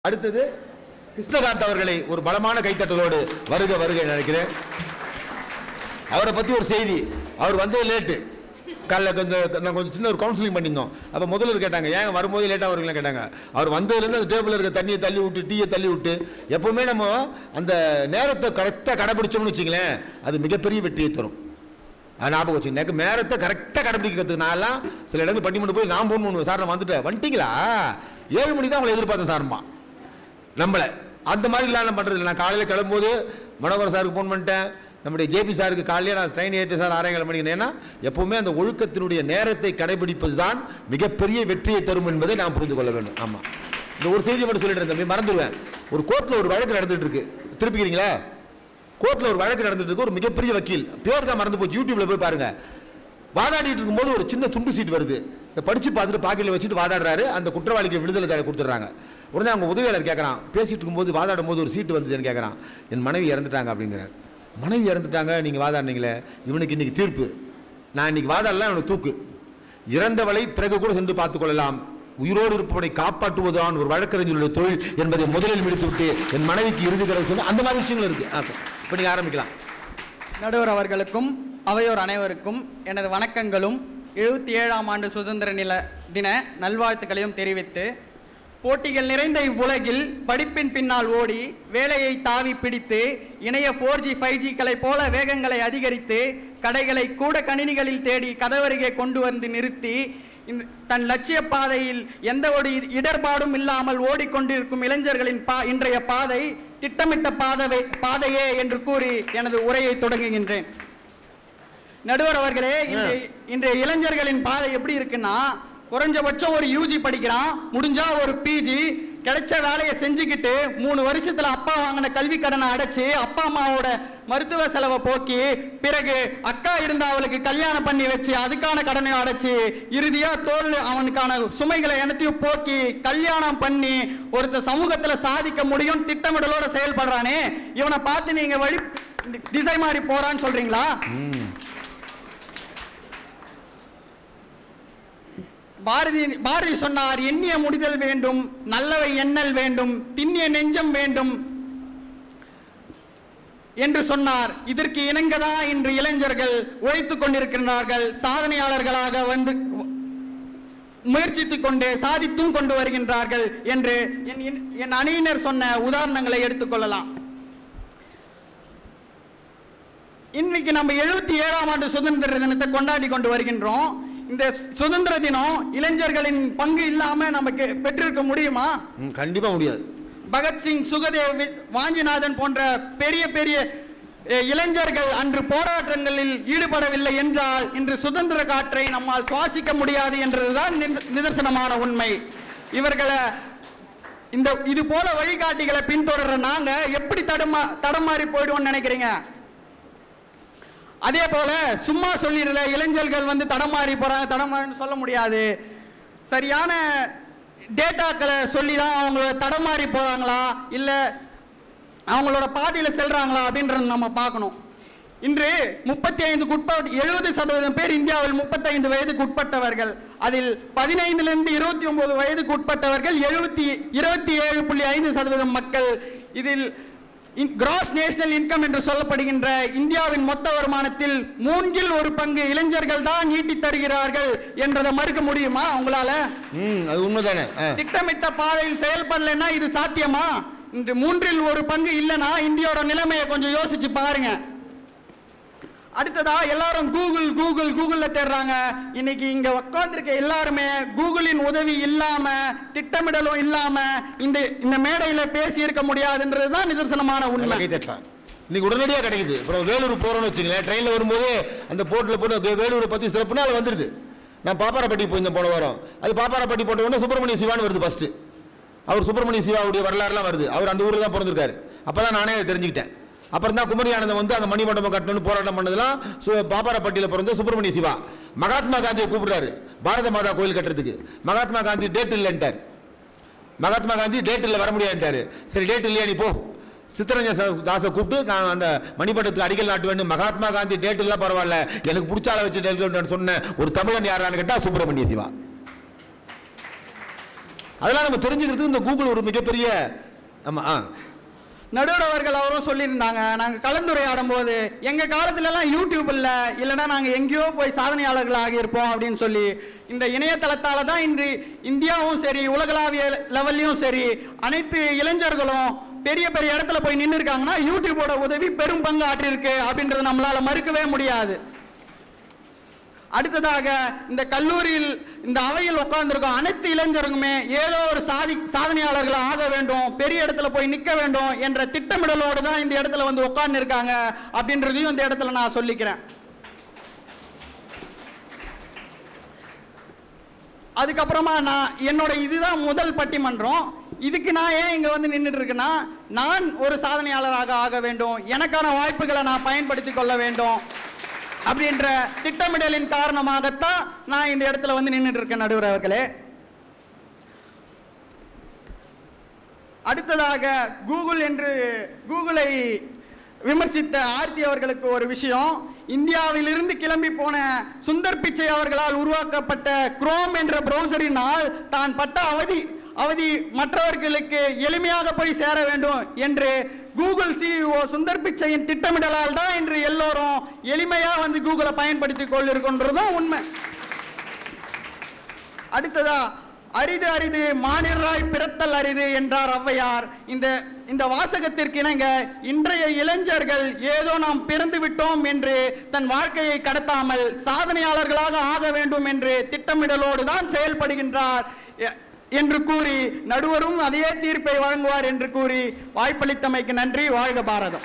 அடுத்தது கிருஷ்ணகாந்த் அவர்களை ஒரு பலமான கைத்தட்டலோடு வருக வருக நினைக்கிறேன் அவரை பற்றி ஒரு செய்தி அவர் வந்தது லேட்டு காலைல கொஞ்சம் நான் கொஞ்சம் சின்ன ஒரு கவுன்சிலிங் பண்ணியிருந்தோம் அப்போ முதல்வர் கேட்டாங்க ஏன் வரும்போது லேட்டாக வருவீங்களா கேட்டாங்க அவர் வந்ததுலேருந்து அந்த டேபிளில் இருக்க தண்ணியை தள்ளி விட்டு டீயை தள்ளி விட்டு எப்போவுமே நம்ம அந்த நேரத்தை கரெக்டாக கடைபிடிச்சோம்னு வச்சிங்களேன் அது மிகப்பெரிய வெற்றியை தரும் அது ஞாபகம் வச்சுங்க எனக்கு நேரத்தை கரெக்டாக கடைபிடிக்கிறதுக்கு நான்லாம் சில இடங்கள் பட்டிமன்ற போய் நான் போன் பண்ணுவேன் சார் நான் வந்துட்டேன் வந்துட்டீங்களா ஏழு மணி தான் உங்களை எதிர்பார்த்தேன் சார்மா நம்மளை அந்த மாதிரி இல்லாமல் பண்ணுறது இல்லை நான் காலையில் கிளம்பும்போது மனோகர் சாருக்கு ஃபோன் பண்ணிட்டேன் நம்முடைய ஜேபி சாருக்கு காலையிலே நான் ட்ரெயின் ஏற்ற சார் ஆறாயிரம் மணிக்கு ஏன்னா எப்போவுமே அந்த ஒழுக்கத்தினுடைய நேரத்தை கடைபிடிப்பது தான் மிகப்பெரிய வெற்றியை தரும் என்பதை நான் புரிந்து கொள்ள வேண்டும் ஆமாம் இந்த ஒரு செய்தியை மட்டும் சொல்லிட்டு இருந்தேன் தம்பி, மறந்துடுவேன் ஒரு கோர்ட்டில் ஒரு வழக்கு நடந்துட்டு இருக்கு திருப்பிக்கிறீங்களா கோர்ட்டில் ஒரு வழக்கு நடந்துட்டு இருக்கு ஒரு மிகப்பெரிய வக்கீல் பேர் தான் மறந்து போச்சு யூடியூப்ல போய் பாருங்க வாதாடிட்டு இருக்கும்போது ஒரு சின்ன துண்டு சீட் வருது இதை படிச்சு பார்த்துட்டு பாக்கெட்டில் வச்சுட்டு வாதாடுறாரு அந்த குற்றவாளிக்கு விடுதலை தடை கொடுத்துட்றாங்க உடனே அவங்க உதவியாளர் கேட்குறான் பேசிட்டு இருக்கும்போது வாதாடும் போது ஒரு சீட்டு வந்துச்சுன்னு கேட்குறான் என் மனைவி இறந்துட்டாங்க அப்படிங்கிறார் மனைவி இறந்துட்டாங்க நீங்கள் வாதாடினீங்களே இவனுக்கு இன்னைக்கு தீர்ப்பு நான் இன்னைக்கு வாதாடலாம் இவனுக்கு தூக்கு இறந்தவளை பிறகு கூட சென்று பார்த்துக் கொள்ளலாம் உயிரோடு இருப்பவனை காப்பாற்றுவதுதான் ஒரு வழக்கறிஞருடைய தொழில் என்பதை முதலில் முடித்து விட்டு என் மனைவிக்கு இறுதி கிடக்கு சொன்ன அந்த மாதிரி விஷயங்கள் இருக்கு இப்போ நீங்கள் ஆரம்பிக்கலாம் நடுவர் அவர்களுக்கும் அவையோர் அனைவருக்கும் எனது வணக்கங்களும் எழுபத்தி ஏழாம் ஆண்டு சுதந்திர நில தின நல்வாழ்த்துக்களையும் தெரிவித்து போட்டிகள் நிறைந்த இவ்வுலகில் படிப்பின் பின்னால் ஓடி வேலையை தாவி பிடித்து இணைய ஃபோர் ஜி ஃபைவ் ஜிக்களை போல வேகங்களை அதிகரித்து கடைகளை கூட கணினிகளில் தேடி கதவருகே கொண்டு வந்து நிறுத்தி இந்த தன் லட்சிய பாதையில் எந்த ஒரு இ- இடர்பாடும் இல்லாமல் ஓடிக்கொண்டிருக்கும் இளைஞர்களின் பா இன்றைய பாதை திட்டமிட்ட பாதவை பாதையே என்று கூறி எனது உரையை தொடங்குகின்றேன் நடுவர் அவர்களே இன்றைய இன்றைய இளைஞர்களின் பாதை எப்படி இருக்குன்னா குறைஞ்சபட்சம் ஒரு யூஜி படிக்கிறான் முடிஞ்சா ஒரு பிஜி கிடைச்ச வேலையை செஞ்சுக்கிட்டு மூணு வருஷத்துல அப்பா வாங்கின கல்வி கடனை அடைச்சு அப்பா அம்மாவோட மருத்துவ செலவை போக்கி பிறகு அக்கா இருந்த அவளுக்கு கல்யாணம் பண்ணி வச்சு அதுக்கான கடனை அடைச்சு இறுதியா தோல் அவனுக்கான சுமைகளை எனத்தையும் போக்கி கல்யாணம் பண்ணி ஒருத்தர் சமூகத்துல சாதிக்க முடியும் திட்டமிடலோட செயல்படுறானே இவனை பார்த்து நீங்க வழி திசை மாறி போறான்னு சொல்றீங்களா பாரதி பாரதி சொன்னார் எண்ணிய முடிதல் வேண்டும் நல்லவை எண்ணல் வேண்டும் திண்ணிய நெஞ்சம் வேண்டும் என்று சொன்னார் இதற்கு இணங்கதான் இன்று இளைஞர்கள் உழைத்துக் கொண்டிருக்கின்றார்கள் சாதனையாளர்களாக வந்து முயற்சித்துக் கொண்டு சாதித்தும் கொண்டு வருகின்றார்கள் என்று என் என்- என் அணியினர் சொன்ன உதாரணங்களை எடுத்துக்கொள்ளலாம் இன்னைக்கு நம்ம எழுபத்தி ஏழாம் ஆண்டு சுதந்திர தினத்தை கொண்டாடி கொண்டு வருகின்றோம் இந்த சுதந்திர தினம் இளைஞர்களின் பங்கு இல்லாம நமக்கு பெற்றிருக்க முடியுமா ம், கண்டிப்பா முடியாது பகத்சிங் சுகதேவ் வி- வாஞ்சிநாதன் போன்ற பெரிய பெரிய அஹ், இளைஞர்கள் அன்று போராட்டங்களில் ஈடுபடவில்லை என்றால் இன்று சுதந்திர காற்றை நம்மால் சுவாசிக்க முடியாது என்றதுதான் நித- நிதர்சனமான உண்மை இவர்களை இந்த இது போல வழிகாட்டிகளை பின்தொடர்ற நாங்க எப்படி தடுமா தடமாறி போயிடுவோம்னு நினைக்கிறீங்க அதே போல சும்மா சொல்லிடல இளைஞர்கள் வந்து தடமாறி போறாங்க தடமாறின்னு சொல்ல முடியாது சரியான டேட்டாக்களை சொல்லி தான் அவங்க தடமாறி போறாங்களா இல்லை அவங்களோட பாதையில் செல்றாங்களா அப்படின்றத நம்ம பார்க்கணும் இன்று முப்பத்தி ஐந்துக்கு உட்பட்ட எழுபது சதவீதம் பேர் இந்தியாவில் முப்பத்தைந்து வயதுக்கு உட்பட்டவர்கள் அதில் பதினைந்திலிருந்து இருபத்தி ஒன்பது வயதுக்கு உட்பட்டவர்கள் எழுபத்தி இருபத்தி ஏழு புள்ளி ஐந்து சதவீதம் மக்கள் இதில் கிராஸ் நேஷனல் இன்கம் என்று சொல்லப்படுகின்ற இந்தியாவின் மொத்த வருமானத்தில் மூன்றில் ஒரு பங்கு இளைஞர்கள் தான் ஈட்டி தருகிறார்கள் என்றதை மறுக்க முடியுமா உங்களால ம் அது உண்மைதானே ஆ திட்டமிட்ட பாதையில் செயல்படலைன்னா இது சாத்தியமா இன்று மூன்றில் ஒரு பங்கு இல்லைன்னா இந்தியாவோட நிலைமையை கொஞ்சம் யோசிச்சு பாருங்க அடுத்ததா எல்லாரும் கூகுள் கூகுள் கூகுள்ல தேடுறாங்க இன்னைக்கு இங்க உட்கார்ந்திருக்க எல்லாருமே கூகுளின் உதவி இல்லாம திட்டமிடலும் இல்லாம இந்த இந்த மேடையில பேசி இருக்க முடியாதுன்றதுதான் நிதர்சனமான நல்லா உண்மை கை தட்டலாம் இன்னைக்கு உடனடியாக கிடைக்குது அப்புறம் வேலூர் போகிறோன்னு வச்சுங்களேன் ட்ரெயினில் வரும்போது அந்த போட்டில் போட்டு அது வேலூரை பற்றி சிறப்புனா அது வந்துடுது நான் பாப்பாரப்பட்டி போயிருந்தேன் போன வாரம் அது பாப்பாரப்பட்டி போட்ட உடனே சுப்பிரமணிய சிவான்னு வருது ஃபஸ்ட்டு அவர் சுப்பிரமணிய சிவாவுடைய வரலாறுலாம் வருது அவர் அந்த ஊரில் தான் பிறந்திருக்காரு அப்போ தான் நானே அதை தெரிஞ்சுக்கிட்டேன் அப்புறம் தான் குமரி ஆனந்தம் வந்து அந்த மணிமண்டபம் கட்டணும்னு போராட்டம் பண்ணதெல்லாம் சு பாப்பாரப்பட்டியில் பிறந்த சுப்பிரமணிய சிவா மகாத்மா காந்தியை கூப்பிடுறாரு பாரத மாதா கோயில் கட்டுறதுக்கு மகாத்மா காந்தி டேட் இல்லைன்ட்டார் மகாத்மா காந்தி டேட் இல்லை வர முடியாதுட்டாரு சரி டேட் இல்லையா நீ போ சித்தரஞ்சன் ச- தாஸை கூப்பிட்டு நான் அந்த மணிப்பட்டத்துக்கு அடிக்கல் நாட்டு வேண்டும் மகாத்மா காந்தி டேட் இல்லை பரவாயில்ல எனக்கு பிடிச்ச ஆளை வச்சு டேட் சொன்ன ஒரு தமிழன் யாரான்னு கேட்டால் சுப்பிரமணிய சிவா அதெல்லாம் நம்ம தெரிஞ்சுக்கிறதுக்கு இந்த கூகுள் ஒரு மிகப்பெரிய ஆமா ஆ நடுவர் அவர்கள் அவரும் சொல்லியிருந்தாங்க நாங்கள் கலந்துரையாடும் போது எங்கள் காலத்துலலாம் யூடியூப் இல்லை இல்லைன்னா நாங்கள் எங்கேயோ போய் சாதனையாளர்கள் ஆகியிருப்போம் அப்படின்னு சொல்லி இந்த இணையதளத்தால் தான் இன்று இந்தியாவும் சரி உலகளாவிய லெவல்லையும் சரி அனைத்து இளைஞர்களும் பெரிய பெரிய இடத்துல போய் நின்று இருக்காங்கன்னா யூடியூபோட உதவி பெரும் பங்கு ஆற்றிருக்கு அப்படின்றத நம்மளால மறுக்கவே முடியாது அடுத்ததாக இந்த கல்லூரியில் இந்த அவையில் உட்கார்ந்திருக்கும் அனைத்து இளைஞருக்குமே ஏதோ ஒரு சாதி சாதனையாளர்கள் ஆக வேண்டும் பெரிய இடத்துல போய் நிற்க வேண்டும் என்ற திட்டமிடலோடு தான் இந்த இடத்துல வந்து உட்கார்ந்து இருக்காங்க அப்படின்றதையும் இந்த இடத்துல நான் சொல்லிக்கிறேன் அதுக்கப்புறமா நான் என்னோட இதுதான் முதல் பட்டிமன்றம் இதுக்கு நான் ஏன் இங்கே வந்து நின்றுட்டு இருக்கேன்னா நான் ஒரு சாதனையாளராக ஆக வேண்டும் எனக்கான வாய்ப்புகளை நான் பயன்படுத்தி கொள்ள வேண்டும் அப்படின்ற திட்டமிடலின் காரணமாகத்தான் நான் இந்த இடத்துல வந்து நின்றுட்டு இருக்கேன் நடுவர் அவர்களே அடுத்ததாக கூகுள் என்று கூகுளை விமர்சித்த ஆர்த்தி அவர்களுக்கு ஒரு விஷயம் இந்தியாவிலிருந்து கிளம்பி போன சுந்தர் பிச்சை அவர்களால் உருவாக்கப்பட்ட குரோம் என்ற பிரௌசரினால் தான் பட்ட அவதி அவதி மற்றவர்களுக்கு எளிமையாக போய் சேர வேண்டும் என்று கூகுள் சிஇஓ சுந்தர் பிச்சையின் திட்டமிடலால் தான் இன்று எல்லோரும் எளிமையா வந்து கூகுளை பயன்படுத்தி கொண்டிருக்கின்றதும் உண்மை அடுத்ததா அரிது அரிது மானிடராய் பிறத்தல் அரிது என்றார் ஔவையார் இந்த இந்த வாசகத்திற்கு இணங்க இன்றைய இளைஞர்கள் ஏதோ நாம் பிறந்து விட்டோம் என்று தன் வாழ்க்கையை கடத்தாமல் சாதனையாளர்களாக ஆக வேண்டும் என்று திட்டமிடலோடு தான் செயல்படுகின்றார் எ- என்று கூறி நடுவரும் அதே தீர்ப்பை வழங்குவார் என்று கூறி வாய்ப்பளித்தமைக்கு நன்றி வாழ்க பாரதம்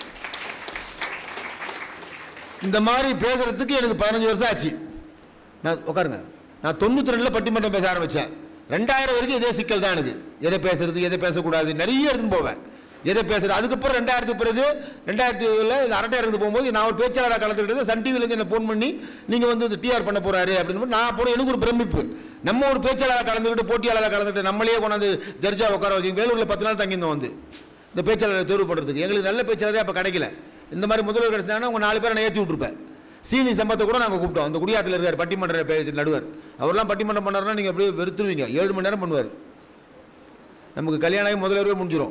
இந்த மாதிரி பேசுறதுக்கு எனக்கு பதினஞ்சு வருஷம் ஆச்சு நான் உட்காருங்க நான் தொண்ணூத்தி ரெண்டுல பட்டிமன்றம் பேச ஆரம்பிச்சேன் ரெண்டாயிரம் வரைக்கும் இதே சிக்கல் தான் எனக்கு எதை பேசுறது எதை பேசக்கூடாது நிறைய எடுத்துன்னு போவேன் எதை பேசுறது அதுக்கப்புறம் ரெண்டாயிரத்துக்கு பிறகு ரெண்டாயிரத்தி இந்த அரட்டை இறந்து போகும்போது நான் ஒரு பேச்சாளராக கலந்துக்கிட்டது சன் டிவிலேருந்து என்ன ஃபோன் பண்ணி நீங்கள் வந்து இந்த டிஆர் பண்ண போறாரு அப்படின்னு நான் போன எனக்கு ஒரு பிரமிப்பு நம்ம ஒரு பேச்சாளராக கலந்துக்கிட்டு போட்டியாளராக கலந்துக்கிட்டு நம்மளே கொண்டாந்து ஜட்ஜா உட்கார வச்சு வேலூரில் பத்து நாள் தங்கியிருந்தோம் வந்து இந்த பேச்சாளரை தேர்வு பண்ணுறதுக்கு எங்களுக்கு நல்ல பேச்சாளரே அப்போ கிடைக்கல இந்த மாதிரி முதல்வர் கிடைச்சாங்கன்னா உங்கள் நாலு பேரை நான் ஏற்றி விட்ருப்பேன் சீனி சம்பத்தை கூட நாங்கள் கூப்பிட்டோம் அந்த குடியாத்தில் இருக்கார் பட்டிமன்ற பேச்சு நடுவர் அவர்லாம் பட்டிமன்றம் பண்ணாருன்னா நீங்கள் அப்படியே வெறுத்துருவீங்க ஏழு மணி நேரம் பண்ணுவார் நமக்கு கல்யாணம் ஆகி முதல்வரே முடிஞ்சிடும்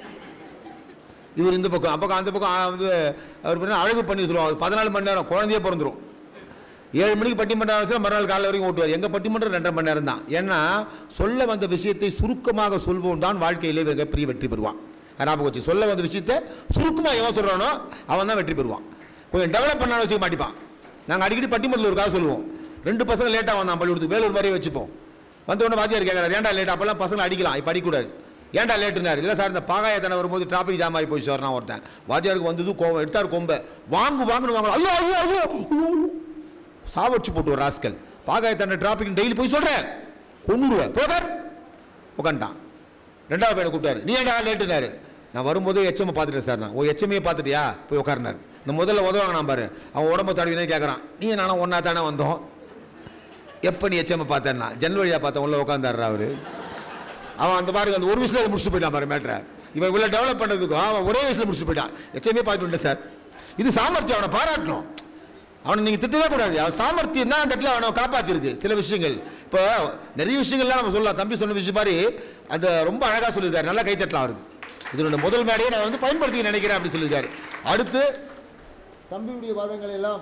இவர் இந்த பக்கம் அப்போ அந்த பக்கம் ஆ, வந்து அவர் பேர் அழகு பண்ணி சொல்லுவாங்க அவர் பதினாலு மணி நேரம் குழந்தையே பிறந்துரும் ஏழு மணிக்கு பட்டிமன்றம் ஆரம்பிச்சா மறுநாள் காலைல வரைக்கும் ஓட்டுவார் எங்கள் பட்டிமன்றம் ரெண்டரை மணி நேரம் தான் ஏன்னா சொல்ல வந்த விஷயத்தை சுருக்கமாக சொல்வோம் தான் வாழ்க்கையிலே மிகப்பெரிய வெற்றி பெறுவான் அது ஞாபகம் வச்சு சொல்ல வந்த விஷயத்தை சுருக்கமாக எவன் சொல்கிறானோ அவன் தான் வெற்றி பெறுவான் கொஞ்சம் டெவலப் பண்ணாலும் வச்சுக்க மாட்டிப்பான் நாங்கள் அடிக்கடி பட்டிமன்றத்தில் ஒரு கதை சொல்லுவோம் ரெண்டு பசங்க லேட்டாக வந்தான் பள்ளிக்கூடத்துக்கு வேலூர் மாதிரியே வச்சுப்போம் வந்த உடனே வாத்தியார் கேட்குறாரு ஏன்டா லேட் அப்போல்லாம் பசங்களை அடிக்கலாம் இப்போ அடிக்கக்கூடாது ஏன்டா லேட்டுனார் இல்லை சார் இந்த பாகாயத்தனை வரும்போது டிராஃபிக் ஜாம் ஆகி போய் சார் நான் ஒருத்தன் வாத்தியாருக்கு வந்தது கோவம் எடுத்தார் கொம்பை வாங்கு வாங்குன்னு வாங்கலாம் ஐயோ ஐயோ ஐயோ ஐயோ, ஐயோ சாவடிச்சு போட்டு ஒரு ராஸ்கல் பாகாயத்தனை டிராஃபிக் டெய்லி போய் சொல்கிறேன் கொண்டுடுவேன் போகார் உட்காந்துட்டான் ரெண்டாவது பையனை கூப்பிட்டாரு நீ ஏன்டா லேட்டுனாரு நான் வரும்போது எச்சமை பார்த்துட்டேன் சார் நான் ஓ எச்சமையே பார்த்துட்டியா போய் உட்காருனாரு இந்த முதல்ல உதவாங்க பாரு அவன் உடம்ப தடவினே கேட்குறான் நீ நானும் ஒன்றா தானே வந்தோம் எப்போ நீ எச்சமை பார்த்தேன்னா ஜன்னல் வழியாக பார்த்தேன் உள்ள உட்காந்தாரு அவரு அவன் அந்த மாதிரி அந்த ஒரு விஷயத்தில் முடிச்சுட்டு போயிட்டான் பாரு மேட்ரை இவன் இவ்வளோ டெவலப் பண்ணுறதுக்கும் அவன் ஒரே விஷயத்தில் முடிச்சுட்டு போயிட்டான் எச்சமே பார்த்துட்டு வந்துட்டேன் சார் இது சாமர்த்தியம் அவனை பாராட்டணும் அவனை நீங்கள் திட்டவே கூடாது அவன் சாமர்த்தியம் தான் அந்த இடத்துல அவனை காப்பாற்றிருக்கு சில விஷயங்கள் இப்போ நிறைய விஷயங்கள்லாம் நம்ம சொல்லலாம் தம்பி சொன்ன விஷயம் மாதிரி அந்த ரொம்ப அழகாக சொல்லியிருக்காரு நல்லா கைத்தட்டலாம் அவருக்கு இதனோட முதல் மேடையை நான் வந்து பயன்படுத்தி நினைக்கிறேன் அப்படின்னு சொல்லியிருக்காரு அடுத்து தம்பியுடைய வாதங்கள் எல்லாம்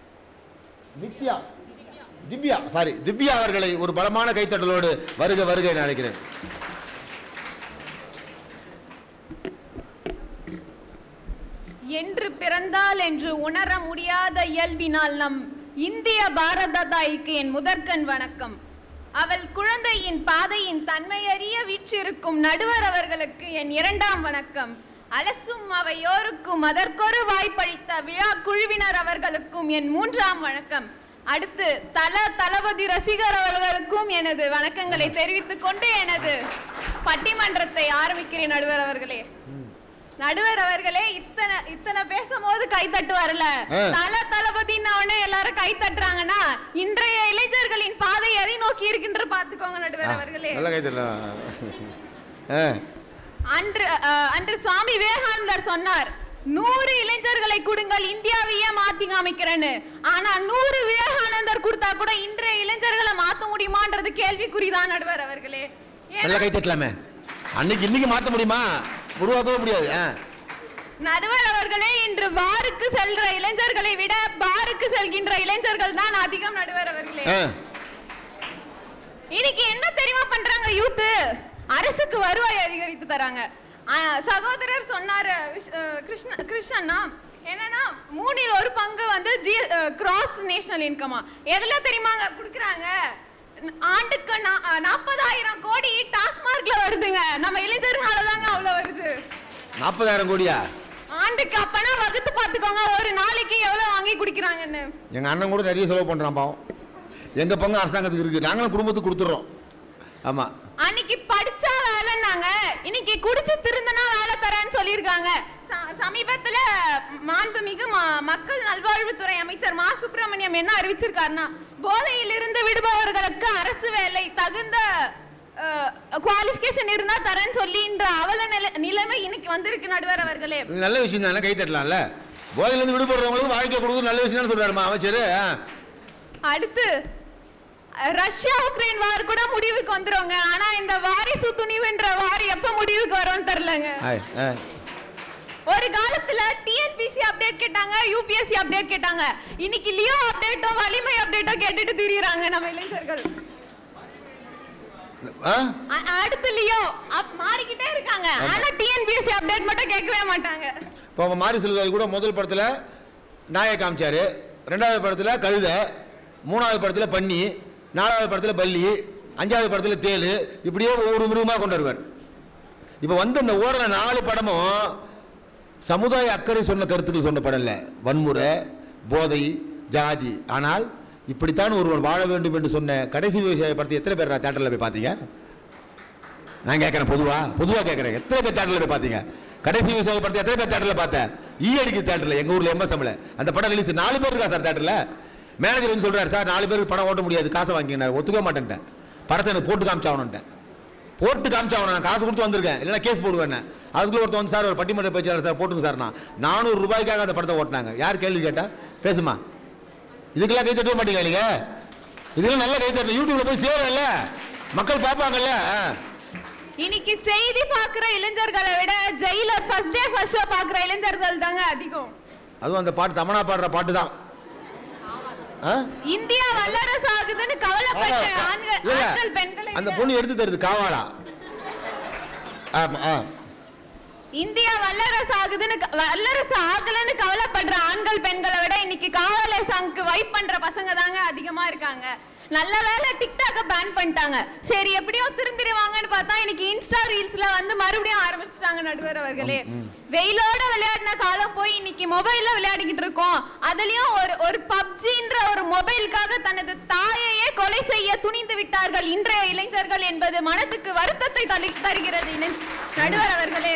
நித்யா திவ்யா சாரி திவ்யா அவர்களை ஒரு பலமான கைத்தட்டலோடு வருக வருக என அழைக்கிறேன் என்று பிறந்தால் என்று உணர முடியாத இயல்பினால் நம் இந்திய பாரத தாய்க்கு என் முதற்கண் வணக்கம் அவள் குழந்தையின் பாதையின் தன்மையறிய வீற்றிருக்கும் நடுவர் அவர்களுக்கு என் இரண்டாம் வணக்கம் அலசும் அவையோருக்கும் அதற்கொரு வாய்ப்பளித்த விழா குழுவினர் அவர்களுக்கும் என் மூன்றாம் வணக்கம் அடுத்து தல தளபதி ரசிகர் அவர்களுக்கும் எனது வணக்கங்களை தெரிவித்துக் கொண்டு எனது பட்டிமன்றத்தை ஆரம்பிக்கிறேன் நடுவர் அவர்களே நடுவர் அவர்களே இத்தனை இத்தனை பேசும்போது கை தட்டு வரல ஆ. தல தளபதின்னு உடனே எல்லாரும் கை தட்டுறாங்கன்னா இன்றைய இளைஞர்களின் பாதை எதை நோக்கி இருக்கின்ற பாத்துக்கோங்க நடுவர் அவர்களே நல்ல கைத்தட்டலாம் ஆ அன்று அஹ், அன்று சுவாமி விவேகானந்தர் சொன்னார் நூறு இளைஞர்களை கொடுங்கள் இந்தியாவையே மாத்தி காமிக்கிறேன்னு ஆனா நூறு விவேகானந்தர் கொடுத்தா கூட இன்றைய இளைஞர்களை மாத்த முடியுமான்றது கேள்விக்குறிதான் நடுவர் அவர்களே நல்லா கை தட்டலாமே அன்னைக்கு இன்னைக்கு மாற்ற முடியுமா உருவாக்கவே முடியாது ஆ நடுவர் அவர்களே இன்று பாருக்கு செல்ற இளைஞர்களை விட பாருக்கு செல்கின்ற இளைஞர்கள் தான் அதிகம் நடுவர் அவர்களே ஆ இன்னைக்கு என்ன தெரியுமா பண்றாங்க யூத் அரசுக்கு வருவாய் அதிகரித்து தராங்க ஆ, சகோதரர் சொன்னாரு விஷ்- அஹ், கிருஷ்ண கிருஷ்ணன்னா என்னன்னா மூணில் ஒரு பங்கு வந்து ஜி கிராஸ் நேஷனல் இன்கமா எதுல தெரியுமாங்க கொடுக்குறாங்க ஆண்டுக்கு நா- நாற்பதாயிரம் கோடி டாஸ்மார்க்ல வருதுங்க நம்ம இளைஞர்களால தாங்க அவ்வளவு வருது நாற்பதாயிரம் கோடியா ஆண்டுக்கு அப்பனா வகுத்து பார்த்துக்கோங்க ஒரு நாளைக்கு எவ்வளவு வாங்கி குடிக்கிறாங்கன்னு எங்கள் அண்ணன் கூட நிறைய செலவு பண்ணுறான் பாவம் எங்கள் பங்கு அரசாங்கத்துக்கு இருக்குது நாங்களும் குடும்பத்துக்கு கொடுத்துட்றோம் ஆமாம் அன்னைக்கு படிச்சா வேலைன்னாங்க இன்னைக்கு குடிச்சு திருந்தனா வேலை தரேன்னு சொல்லியிருக்காங்க ச- சமீபத்துல மாண்புமிகு ம- மக்கள் நல்வாழ்வுத்துறை அமைச்சர் மா சுப்பிரமணியம் என்ன அறிவிச்சிருக்காருன்னா போதையிலிருந்து விடுபவர்களுக்கு அரசு வேலை தகுந்த குவாலிஃபிகேஷன் இருந்தா தரேன்னு சொல்லின்ற அவல நிலை நிலைமை இன்னைக்கு வந்திருக்கு நடுவர் அவர்களே இது நல்ல விஷயம் தானே கை தட்டலாம்ல போதையிலேருந்து விடுபடுறவங்களுக்கு வாழ்க்கை கொடுக்குறது நல்ல விஷயம் தானே சொல்கிறாருமா அமைச்சர் ஆ அடுத்து ரஷ்யா உக்ரைன் வார் கூட முடிவுக்கு வந்துருவாங்க ஆனா இந்த வாரிசு துணிவுன்ற வார் எப்ப முடிவுக்கு வரும்னு தெரியலங்க ஆய், ஆ ஒரு காலத்துல டிஎன்பிசி அப்டேட் கேட்டாங்க யூபிஎஸ்சி அப்டேட் கேட்டாங்க இன்னைக்கு லியோ அப்டேட்டும் வலிமை அப்டேட்டும் கேட்டுட்டு திரியுறாங்க நம்ம இளைஞர்கள் ஆ அ- அடுத்து லியோ அப் மாறிக்கிட்டே இருக்காங்க ஆனா டிஎன்பிஎஸ்சி அப்டேட் மட்டும் கேட்கவே மாட்டாங்க இப்போ அவன் மாரி செல்வராஜ் கூட முதல் படத்தில் நாயை காமிச்சாரு ரெண்டாவது படத்தில் கழுதை மூணாவது படத்தில் பன்னி நாலாவது படத்தில் பல்லி அஞ்சாவது படத்தில் தேள் இப்படியே ஒவ்வொரு மிருகமாக கொண்டு வருவார் இப்போ வந்து இந்த ஓடுற நாலு படமும் சமுதாய அக்கறை சொன்ன கருத்துக்கள் சொன்ன படம் இல்லை வன்முறை போதை ஜாதி ஆனால் இப்படித்தான் ஒருவன் வாழ வேண்டும் என்று சொன்ன கடைசி விவசாய படத்தை எத்தனை பேர் நான் தேட்டரில் போய் பார்த்தீங்க நான் கேட்குறேன் பொதுவா பொதுவாக கேட்குறேன் எத்தனை பேர் தேட்டரில் போய் பார்த்தீங்க கடைசி விவசாய படத்தை எத்தனை பேர் தேட்டரில் பார்த்தேன் ஈ அடிக்குது தேட்டரில் எங்கள் ஊரில் எம்எஸ்எம்ல அந்த படம் ரிலீஸ் நாலு பேர் இருக்கா சார் தேட்டரில் மேனேஜர் வந்து சொல்கிறார் சார் நாலு பேருக்கு படம் ஓட்ட முடியாது காசை வாங்கினார் ஒத்துக்க மாட்டேன்ட்டேன் படத்தை எனக்கு போட்டு காமிச்சாகணுன்ட்டேன் போட்டு காமிச்சாகணும் நான் காசு கொடுத்து வந்திருக்கேன் இல்லைன்னா கேஸ் போடுவேன் அதுக்குள்ள ஒருத்தன் வந்து சார் ஒரு பட்டிமன்ற பேச்சாளர் சார் போட்டுங்க சார் நான் நானூறு ரூபாய்க்காக அந்த படத்தை ஓட்டினாங்க யார் கேள்வி கேட்டா பேசுமா இதுக்கெல்லாம் கை தட்டவே மாட்டீங்க நீங்க இதெல்லாம் நல்ல கை தட்டணும் யூடியூப்ல போய் சேரல மக்கள் பார்ப்பாங்கல்ல ஆ. இன்னைக்கு செய்தி பார்க்குற இளைஞர்களை விட Jailer first day first show பார்க்குற இளைஞர்கள் தாங்க அதிகம் அதுவும் அந்த பாட்டு தமனா பாடுற பாட்டு தான் ஆ? இந்தியா வல்லரசு ஆகுதுன்னு கவலைப்பட்ட ஆமா. ஆண்கள் இல்ல, ஆண்கள் பெண்களை அந்த விட- பொண்ணு எடுத்து தருது காவாலா ஆமா ஆ. இந்தியா வல்லரசு ஆகுதுன்னு க- வல்லரசு ஆகலன்னு கவலைப்படுற ஆண்கள் பெண்களை விட இன்னைக்கு காவலே சாங்க்கு வைப் பண்ற பசங்க தாங்க அதிகமா இருக்காங்க நல்ல வேளை டிக்டாக்க பேன் பண்ணிட்டாங்க சரி எப்படியோ திருந்திருவாங்கன்னு பார்த்தா இன்னைக்கு இன்ஸ்டா ரீல்ஸ்ல வந்து மறுபடியும் ஆரம்பிச்சிட்டாங்க நடுவர் அவர்களே வெயிலோட விளையாடின காலம் போய் இன்னைக்கு மொபைல்ல விளையாடிக்கிட்டு இருக்கோம் அதுலயும் ஒரு ஒரு பப்ஜின்ற ஒரு மொபைலுக்காக தனது தாயையே கொலை செய்ய துணிந்து விட்டார்கள் இன்றைய இளைஞர்கள் என்பது மனதுக்கு வருத்தத்தை தளி- தருகிறது இளை- நடுவர் அவர்களே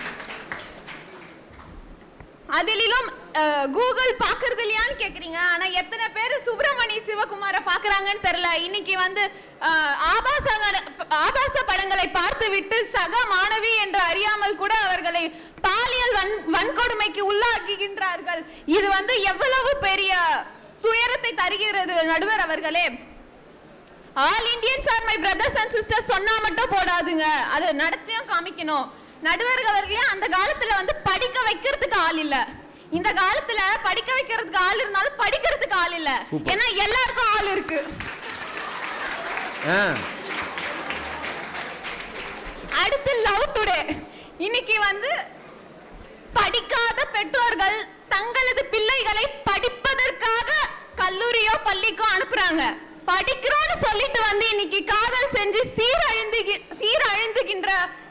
அதிலும் அஹ், கூகுள் பாக்குறது இல்லையான்னு கேக்குறீங்க ஆனா எத்தனை பேர் சுப்பிரமணி சிவகுமார பாக்குறாங்கன்னு தெரியல இன்னைக்கு வந்து அஹ், ஆபாச கட- ஆபாச படங்களை பார்த்துவிட்டு சக மாணவி என்று அறியாமல் கூட அவர்களை பாலியல் வன் வன்கொடுமைக்கு உள்ளாக்குகின்றார்கள் இது வந்து எவ்வளவு பெரிய துயரத்தை தருகிறது நடுவர் அவர்களே all Indians are my brothers and sisters சொன்னா மட்டும் போடாதுங்க அது நடத்தியும் காமிக்கணும் நடுவர்கள் அவர்களே அந்த காலத்துல வந்து படிக்க வைக்கிறதுக்கு ஆள் இல்ல இந்த காலத்துல படிக்க வைக்கிறதுக்கு ஆள் இருந்தாலும் படிக்கிறதுக்கு ஆள் இல்ல Super. ஏன்னா எல்லாருக்கும் ஆள் இருக்கு ஆ. அடுத்து லவ் டுடே இன்னைக்கு வந்து படிக்காத பெற்றோர்கள் தங்களது பிள்ளைகளை படிப்பதற்காக கல்லூரியோ பள்ளிக்கோ அனுப்புறாங்க படிக்கிறோம்னு சொல்லிட்டு வந்து இன்னைக்கு காதல் செஞ்சு சீரழிந்து சீரழிந்துகின்ற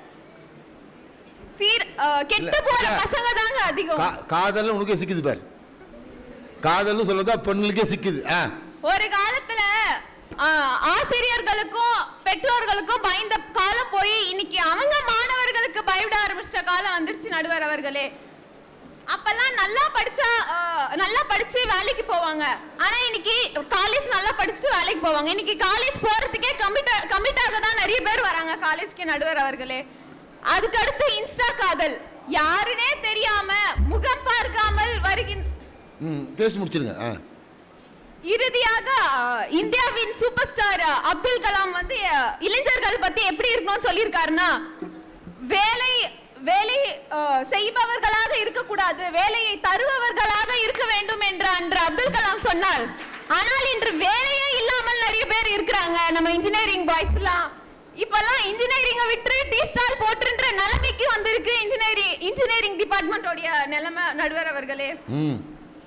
சீர் அஹ், கெட்டு போற இல்ல. பசங்க தாங்க அதிகம் கா- காதல்னு உனக்கே சிக்குது பாரு காதல்னு சொல்றதா பெண்களுக்கே சிக்குது ஆ ஒரு காலத்துல ஆ, ஆசிரியர்களுக்கும் பெற்றோர்களுக்கும் பயந்த காலம் போய் இன்னைக்கு அவங்க மாணவர்களுக்கு பயப்பட ஆரம்பிச்சிட்ட காலம் வந்துடுச்சு நடுவர் அவர்களே அப்பெல்லாம் நல்லா படிச்சா ஆ, நல்லா படிச்சு வேலைக்கு போவாங்க ஆனா இன்னைக்கு காலேஜ் நல்லா படிச்சுட்டு வேலைக்கு போவாங்க இன்னைக்கு காலேஜ் போறதுக்கே கமிட் கமிட் ஆக தான் நிறைய பேர் வராங்க காலேஜ்க்கு நடுவர் அவர்களே அதுக்கு அடுத்து இன்ஸ்டா காதல் யாருனே தெரியாம முகம் பார்க்காமல் வருகின்ற ம் பேசி முடிச்சிருங்க ஆ இறுதியாக அஹ், இந்தியாவின் சூப்பர் ஸ்டார் அஹ், அப்துல் கலாம் வந்து அஹ், இளைஞர்கள் பத்தி எப்படி இருக்கணும்னு சொல்லியிருக்காருன்னா வேலை வேலை அஹ், செய்பவர்களாக இருக்கக்கூடாது வேலையை தருபவர்களாக இருக்க வேண்டும் என்று அன்று அப்துல் கலாம் சொன்னார் ஆனால் இன்று வேலையே இல்லாமல் நிறைய பேர் இருக்கிறாங்க நம்ம இன்ஜினியரிங் பாய்ஸ்லாம் இப்பெல்லாம் இன்ஜினியரிங்கை விட்டு டீ ஸ்டால் போட்டுன்ற நிலைமைக்கு வந்திருக்கு இன்ஜினியரிங் இன்ஜினியரிங் டிபார்ட்மெண்ட்டோடைய நிலைமை நடுவர் அவர்களே ம்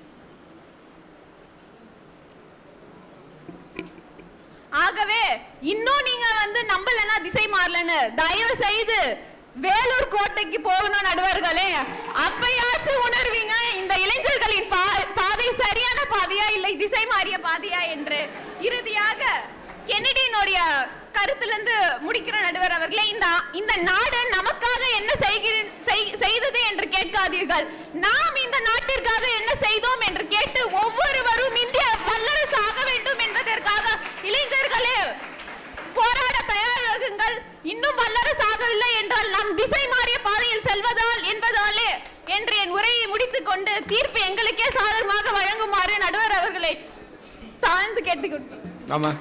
ஆகவே இன்னும் நீங்க வந்து நம்பலன்னா திசை மாறலன்னு தயவு செய்து வேலூர் கோட்டைக்கு போகணும் நடுவர்களே அப்பயாச்சும் உணர்வீங்க இந்த இளைஞர்களின் பா- பாதை சரியான பாதையா இல்லை திசை மாறிய பாதையா என்று இறுதியாக கென்னடியினுடைய கருத்திலிருந்து முடிக்கிற நடுவர் அவர்களே இந்த இந்த நாடு நமக்காக என்ன செய்கிற செய்- செய்தது என்று கேட்காதீர்கள் நாம் இந்த நாட்டிற்காக என்ன செய்தோம் என்று கேட்டு ஒவ்வொருவரும் இந்திய வல்லரசு ஆக வேண்டும் என்பதற்காக இளைஞர்களே போராட தயாராகுங்கள் இன்னும் வல்லரசு ஆகவில்லை என்றால் நம் திசை மாறிய பாதையில் செல்வதால் என்பதாலே என்று என் உரையை முடித்துக் கொண்டு தீர்ப்பு எங்களுக்கே சாதகமாக வழங்குமாறு நடுவர் அவர்களை தாழ்ந்து கேட்டுக்கொண்டேன் ஆமா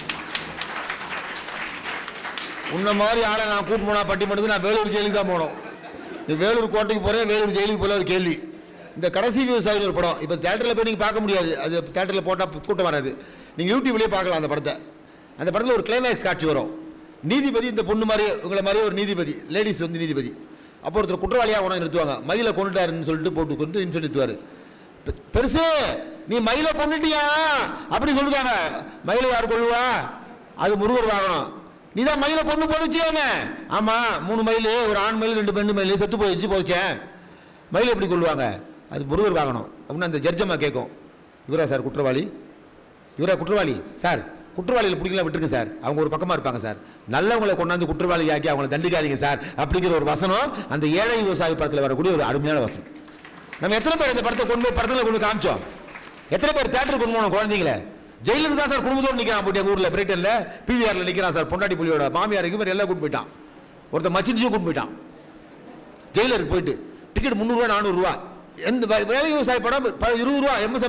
உன்ன மாதிரி ஆளை நான் கூட்டு போனா பட்டிமன்றத்துக்கு நான் வேலூர் ஜெயிலுக்கு தான் போனோம் நீ வேலூர் கோட்டைக்கு போறேன் வேலூர் ஜெயிலுக்கு போல ஒரு கேள்வி இந்த கடைசி விவசாயி ஒரு படம் இப்போ தேட்டரில் போய் நீங்கள் பார்க்க முடியாது அது தேட்டரில் போட்டால் கூட்டம் வராது நீங்கள் யூடியூப்லேயே பார்க்கலாம் அந்த படத்தை அந்த படத்தில் ஒரு கிளைமேக்ஸ் காட்சி வரும் நீதிபதி இந்த பொண்ணு மாதிரி உங்களை மாதிரி ஒரு நீதிபதி லேடிஸ் வந்து நீதிபதி அப்போ ஒருத்தர் குற்றவாளியாக உணவு நிறுத்துவாங்க மயிலை கொண்டுட்டாருன்னு சொல்லிட்டு போட்டு கொண்டு இன்சூரன்ஸ் நிறுத்துவார் பெ- பெருசு நீ மயிலை கொண்டுட்டியா அப்படி சொல்லுவாங்க மயிலை யார் கொள்ளுவா அது முருகர் வாகனம் நீ தான் மயிலை கொண்டு போதுச்சு என்ன ஆமா மூணு மயில் ஒரு ஆண் மயில் ரெண்டு பெண்ணு மயில் செத்து போயிடுச்சு போச்சேன் மயில் எப்படி கொள்ளுவாங்க அது முருகர் வாகனம் அப்படின்னு அந்த ஜட்ஜம்மா கேட்கும் இவரா சார் குற்றவாளி இவரா குற்றவாளி சார் குற்றவாளிகளை பிடிக்கலாம் விட்டுருங்க சார் அவங்க ஒரு பக்கமாக இருப்பாங்க சார் நல்லவங்களை கொண்டாந்து குற்றவாளி ஆக்கி அவங்கள தண்டிக்காதீங்க சார் அப்படிங்கிற ஒரு வசனம் அந்த ஏழை விவசாய படத்தில் வரக்கூடிய ஒரு அருமையான வசனம் நம்ம எத்தனை பேர் இந்த படத்தை கொண்டு போய் படத்தில் கொண்டு காமிச்சோம் எத்தனை பேர் தேட்டருக்கு கொண்டு போனோம் குழந்தைங்கள ஜெயிலுக்கு தான் சார் குடும்பத்தோடு நிற்கிறான் போட்டி எங்கள் ஊரில் பிரிட்டனில் பிவிஆரில் நிற்கிறான் சார் பொண்டாட்டி புலியோட மாமியாருக்கு இவர் எல்லாம் கூட்டு போயிட்டான் ஒருத்தர் மச்சினிச்சும் கூட்டு போயிட்டான் ஜெயிலருக்கு போயிட்டு டிக்கெட் முந்நூறுரூவா நானூறுரூவா எந்த வே- வேலை விவசாய படம் ப- இருபது ரூபா எம்எஸ்